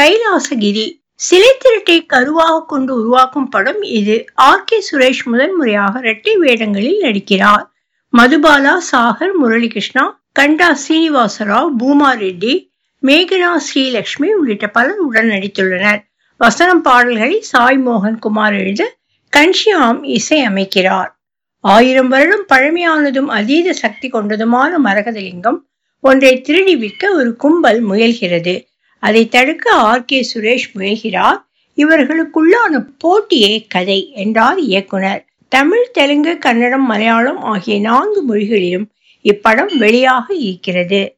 கைலாசகிரி சிலை திருட்டை கருவாக கொண்டு உருவாக்கும் படம் இது ஆர் கே சுரேஷ் முதன் முறையாக இரட்டை வேடங்களில் நடிக்கிறார் மதுபாலா சாகர் முரளிகிருஷ்ணா கண்டா சீனிவாசராவ் பூமா ரெட்டி மேகனா ஸ்ரீலட்சுமி உள்ளிட்ட பலர் உடன் நடித்துள்ளனர் வசனம் பாடல்களை சாய் மோகன் குமார் எழுத கன்ஷியாம் இசை அமைக்கிறார் ஆயிரம் வருடம் பழமையானதும் அதீத சக்தி கொண்டதுமான மரகதலிங்கம் ஒன்றை திருடி விற்க ஒரு கும்பல் முயல்கிறது அதை தடுக்க ஆர் கே சுரேஷ் முயல்கிறார் இவர்களுக்குள்ளான போட்டியே கதை என்றார் இயக்குனர் தமிழ் தெலுங்கு கன்னடம் மலையாளம் ஆகிய நான்கு மொழிகளிலும் இப்படம் வெளியாக இருக்கிறது